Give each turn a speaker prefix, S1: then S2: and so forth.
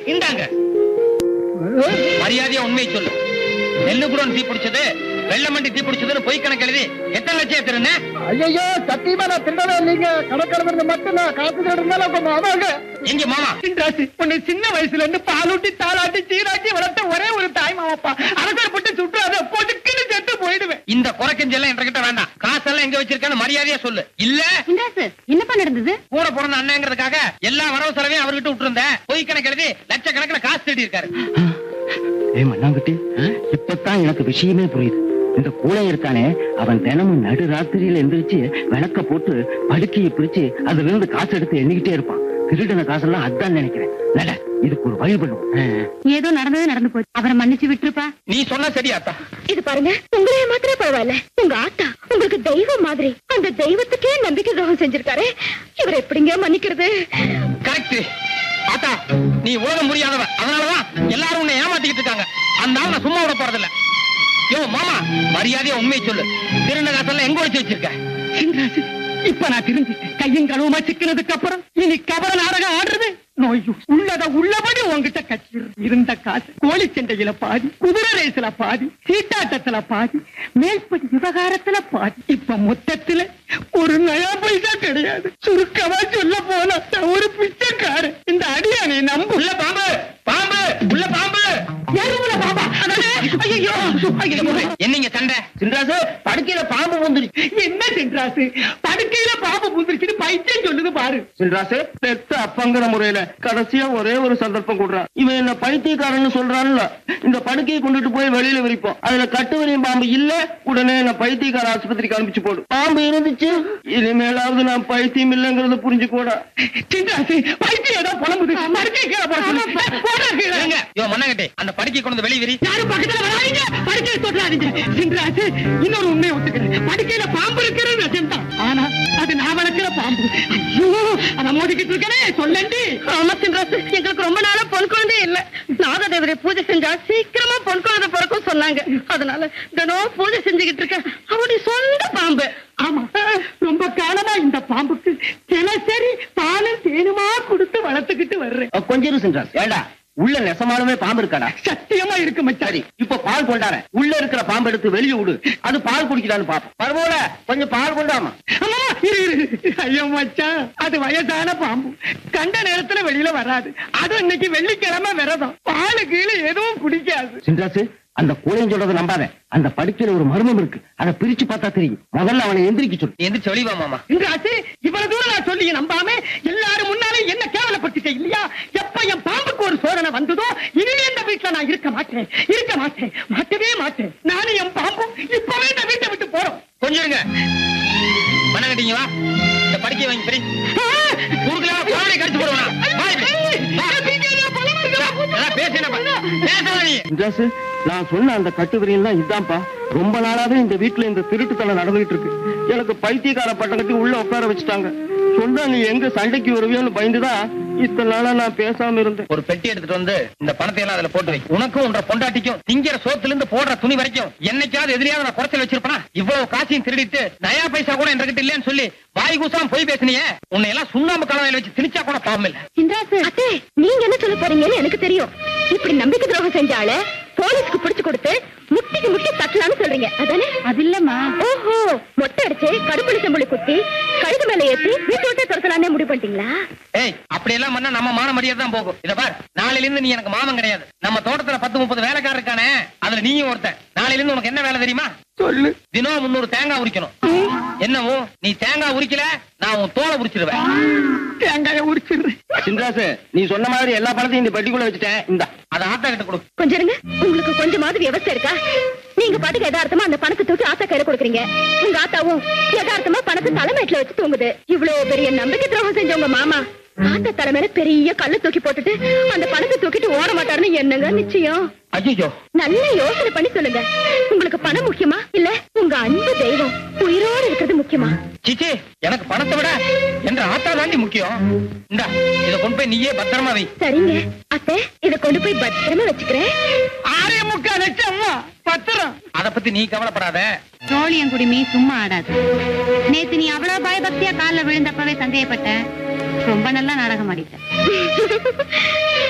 S1: இந்தாங்க மரியாதையா உண்மையை சொல்லு நெல்லு கூட தீ பிடிச்சது வெள்ளமண்டி தீ பிடிச்சதுன்னு பொய் கணக்கு எழுதி எத்தனை லட்சம் ஏத்துறேன்னு
S2: ஐயோ சத்தியமா நான் திருடவே இல்லைங்க கணக்கிழமை மட்டும் நான் காசு திருடுனாலும் கொஞ்சம் அதாங்க
S1: எங்க மாமா
S2: சின்ராசு உன்னை சின்ன வயசுல இருந்து பாலூட்டி தாளாட்டி சீராட்டி வளர்த்த ஒரே ஒரு தாய் மாமாப்பா அவசரப்பட்டு சுற்றாத பொதுக்குன்னு செத்து போயிடுவேன்
S1: இந்த குறைக்கஞ்செல்லாம் என்கிட்ட வேண்டாம் காசெல்லாம் எங்க வச்சிருக்கேன்னு மரியாதையா சொல்லு இல்ல
S3: சின்ராசு என்னப்பா நடந்தது
S1: கூட பிறந்த அண்ணங்கிறதுக்காக எல்லா வரவு செலவையும் அவர்கிட்ட விட்டுருந்தேன் பொய் கணக்கு எழுதி லட்சக்கணக்கில் காசு தேடி இருக்காரு
S4: ஏ மண்ணாங்குட்டி இப்பதான் எனக்கு விஷயமே புரியுது இந்த கூடை இருக்கானே அவன் தினமும் நடு ராத்திரியில எந்திரிச்சு விளக்க போட்டு படுக்கையை பிரிச்சு அதுல இருந்து காசு எடுத்து எண்ணிக்கிட்டே இருப்பான் திருடின காசெல்லாம் அதான் நினைக்கிறேன் நட இதுக்கு ஒரு வழி பண்ணுவோம்
S3: ஏதோ நடந்தது நடந்து போச்சு அவரை மன்னிச்சு விட்டுருப்பா
S1: நீ சொன்னா சரியாத்தா
S5: இது பாருங்க உங்களே மாத்திரம் பரவாயில்ல உங்க ஆத்தா உங்களுக்கு தெய்வம் மாதிரி அந்த தெய்வத்துக்கே நம்பிக்கை துரோகம் செஞ்சிருக்காரு இவர் எப்படிங்க மன்னிக்கிறது
S1: கரெக்ட் ஆத்தா நீ உலக முடியாதவ அதனாலதான் எல்லாரும் உன்னை ஏமாத்திக்கிட்டு இருக்காங்க அந்த ஆள் நான் சும்மா விட போறதில்ல யோ மாமா மரியாதையா உண்மையை சொல்லு திருந காசெல்லாம் எங்க ஒளிச்சு வச்சிருக்க
S2: சின்ராசு இப்ப நான் தெரிஞ்சுட்டேன் கையும் கழுவுமா சிக்கினதுக்கு அப்புறம் இனி கபர நாடகம் ஆடுறது நோயு உள்ளத உள்ளபடி உன்கிட்ட கட்சி இருந்த காசு கோழி சண்டையில பாதி குதிரை ரேஸ்ல பாதி சீட்டாட்டத்துல பாதி மேல்படி விவகாரத்துல பாதி இப்ப மொத்தத்துல ஒரு நயா பைசா கிடையாது சுருக்கமா சொல்ல போனா நான் ஒரு பிச்சைக்காரன் இந்த அடியானை நம்பு
S1: உள்ள பாம்பு பாம்பு உள்ள பாம்பு
S2: எருவுல பாபா ஐயோ
S1: என்னங்க சண்டை
S4: சின்ராசு படுக்கையில பாம்பு வந்துருச்சு
S2: என்ன சென்றாசு படுக்கையில பாம்பு புந்திருச்சுன்னு பைத்தியம் சொல்லுது பாரு
S4: சின்ராசு பெத்த அப்பங்கிற முறையில கடைசியா ஒரே ஒரு சந்தர்ப்பம் கொடுறான் இவன் என்ன பைத்தியக்காரன்னு சொல்றான்ல இந்த படுக்கையை கொண்டுட்டு போய் வெளியில விரிப்போம் அதுல கட்டுவரியும் பாம்பு இல்ல உடனே என்ன பைத்தியக்கார ஆஸ்பத்திரிக்கு அனுப்பிச்சு போடு பாம்பு இருந்துச்சு இனிமேலாவது நான் பைத்தியம் இல்லைங்கறத புரிஞ்சு கூட
S2: சின்ராசு பைத்தியம் ஏதோ புலம்புது படுக்கை கீழே போட சொல்லு போடா கீழே.
S1: இருங்க யோ மண்ணங்கட்டே அந்த படுக்கை கொண்டு வந்து வெளிய விரி
S2: யாரும் பக்கத்துல வராதீங்க படுக்கையை தொட்டாதீங்க சின்ராசு இன்னொரு உண்மையை ஒத்துக்கிறேன் படுக்கையில பாம்பு இருக்கிறது நிஜம் தான் ஆனா அது நான் வளர்க்கிற பாம்பு ஐயோ அத மோதிக்கிட்டு இருக்கனே சொல்லண்டி
S5: ஆமா சின்ராசு எங்களுக்கு ரொம்ப நாளா பொன் குழந்தையே இல்ல நாகதேவரை பூஜை செஞ்சா சீக்கிரமா பொன் குழந்தை பிறக்கும் சொன்னாங்க அதனால தினம் பூஜை செஞ்சுக்கிட்டு இருக்க அவருடைய சொந்த பாம்பு
S2: ஆமா ரொம்ப காலமா இந்த பாம்புக்கு தினசரி பாலும் தேனுமா கொடுத்து வளர்த்துக்கிட்டு வர்றேன்
S4: கொஞ்சம் இரு சின்ராஸ் ஏண்டா உள்ள நெசமாலுமே பாம்பு இருக்காடா
S2: சத்தியமா இருக்கு மச்சாரி
S4: சரி இப்ப பால் கொண்டாரேன் உள்ள இருக்கிற பாம்பு எடுத்து வெளியே விடு அது பால் குடிக்கலான்னு பாப்போம் பரவாயில்ல கொஞ்சம் பால் கொண்டாமா
S2: அம்மா, இரு இரு ஐயோ மச்சான் அது வயசான பாம்பு கண்ட நேரத்துல வெளியில வராது அது இன்னைக்கு வெள்ளிக்கிழமை விரதம் பாலு கீழே எதுவும் குடிக்காது
S4: சின்ராசு அந்த கூடையும் சொல்றதை நம்பாத அந்த படுக்கையில ஒரு மர்மம் இருக்கு அதை பிரிச்சு பார்த்தா தெரியும் முதல்ல அவனை எந்திரிக்க சொல்லு
S1: நீ எந்திரிச்சு வெளிய வா மாமா
S2: இன்றாச்சு இவ்வளவு தூரம் நான் சொல்லி நம்பாம எல்லாரும் முன்னாலே என்ன கேவலப்படுத்திட்டேன் இல்லையா எப்ப என் பாம்புக்கு ஒரு சோதனை வந்ததோ இனிமே இந்த வீட்டுல நான் இருக்க மாட்டேன் இருக்க மாட்டேன் மாட்டவே மாட்டேன் நானும் என் பாம்பும் இப்பவே இந்த வீட்டை விட்டு போறோம்
S1: கொஞ்சம் இருங்க மண்ணங்கட்டிங்க வா இந்த படுக்கையை வாங்கி சரி குறுக்கல குழந்தை கடிச்சு போடுவா வா இப்படி. வா. அதான் பேசு என்ன பண்ண? பேசலாம் நீ
S4: சின்ராசு நான் சொன்ன அந்த கட்டுவிரியல் தான் இதான்ப்பா ரொம்ப நாளாவே இந்த வீட்டுல இந்த திருட்டுத்தனம் நடந்துகிட்டு இருக்கு எனக்கு பைத்தியக்கார பட்டம் கட்டி உள்ள உட்கார வச்சுட்டாங்க சொன்னா நீ எங்க சண்டைக்கு வருவியோன்னு பயந்துதான் இத்தனை நாளா நான் பேசாம இருந்தேன்
S1: ஒரு பெட்டி எடுத்துட்டு வந்து இந்த பணத்தை எல்லாம் அதுல போட்டு வை உனக்கும் உன்ற பொண்டாட்டிக்கும் திங்கிற சோத்துல இருந்து போடுற துணி வரைக்கும் என்னைக்காவது எதிரியாவது நான் குறைச்சல் வச்சிருப்பனா இவ்வளவு காசையும் திருடிட்டு நயா பைசா கூட என்கிட்ட இல்லைன்னு சொல்லி வாய் கூசாம போய் பேசுனியே உன்னை எல்லாம் சுண்ணாம்பு கலவையில வச்சு திணிச்சா கூட பாவம் இல்ல
S5: சின்ராசு அத்தே நீங்க என்ன சொல்ல போறீங்கன்னு எனக்கு தெரியும் இப்படி நம்பிக்கை துரோகம் செஞ்சால போலீஸ்க்கு பிடிச்சு கொடுத்து முட்டிக்கு முட்டி தட்டலாம்னு சொல்றீங்க அதானே
S3: அது இல்லம்மா
S5: ஓஹோ மொட்டை அடிச்சு கடுப்புளி செம்புளி குத்தி கழுது மேல ஏத்தி வீட்டு விட்டே துரத்தலாம்னே முடிவு பண்ணிட்டீங்களா
S1: ஏய் அப்படி எல்லாம் பண்ணா நம்ம மான மரியாதை தான் போகும் இத பார் நாளையில இருந்து நீ எனக்கு மாமன் கிடையாது நம்ம தோட்டத்துல பத்து முப்பது வேலைக்காரர் இருக்கானே அதுல நீயும் ஒருத்தன் நாளையில இருந்து உனக்கு என்ன வேலை தெரியுமா
S2: சொல்லு
S1: தினம் முன்னூறு தேங்காய் உரிக்கணும் என்னவோ நீ தேங்காய் உரிக்கல நான் உன் தோலை உரிச்சிருவேன்
S2: தேங்காய உரிச்சிடுறேன்
S4: சின்ராசு நீ சொன்ன மாதிரி எல்லா பணத்தையும் இந்த பெட்டிக்குள்ள வச்சுட்டேன் இந்த
S1: அதை ஆத்தா கிட்ட கொடு
S5: கொஞ்சம் இருங்க உங்களுக்கு கொஞ்சமாவது விவசாயம் இருக்கா நீங்க பாட்டுக்கு யதார்த்தமா அந்த பணத்தை தூக்கி ஆத்தா கையில கொடுக்குறீங்க உங்க ஆத்தாவும் யதார்த்தமா பணத்தை தலைமையில வச்சு தூங்குது இவ்வளவு பெரிய நம்பிக்கை துரோகம் செஞ்ச உங்க மாமா ஆத்தா தலைமையில பெரிய கல்ல தூக்கி போட்டுட்டு அந்த பணத்தை தூக்கிட்டு ஓட மாட்டாருன்னு என்னங்க நிச்சயம்
S1: ஐயோ
S5: நல்ல யோசனை பண்ணி சொல்லுங்க உங்களுக்கு பணம் முக்கியமா இல்ல உங்க அன்பு தெய்வம் உயிரோடு இருக்கிறது முக்கியமா
S1: சிச்சி எனக்கு பணத்தை விட என்ற ஆத்தா தாண்டி முக்கியம் இந்தா இத கொண்டு போய் நீயே பத்திரமா வை
S5: சரிங்க அத்தை இத கொண்டு போய் பத்திரமா வச்சுக்கிறேன்
S2: ஆறே முக்கால் லட்சம் அம்மா பத்திரம்
S1: அத பத்தி நீ கவலைப்படாத
S3: சோழியம் குடிமி சும்மா ஆடாது நேத்து நீ அவ்வளவு பயபக்தியா கால்ல விழுந்தப்பவே சந்தேகப்பட்ட ரொம்ப நல்லா நாடகம் ஆடிட்ட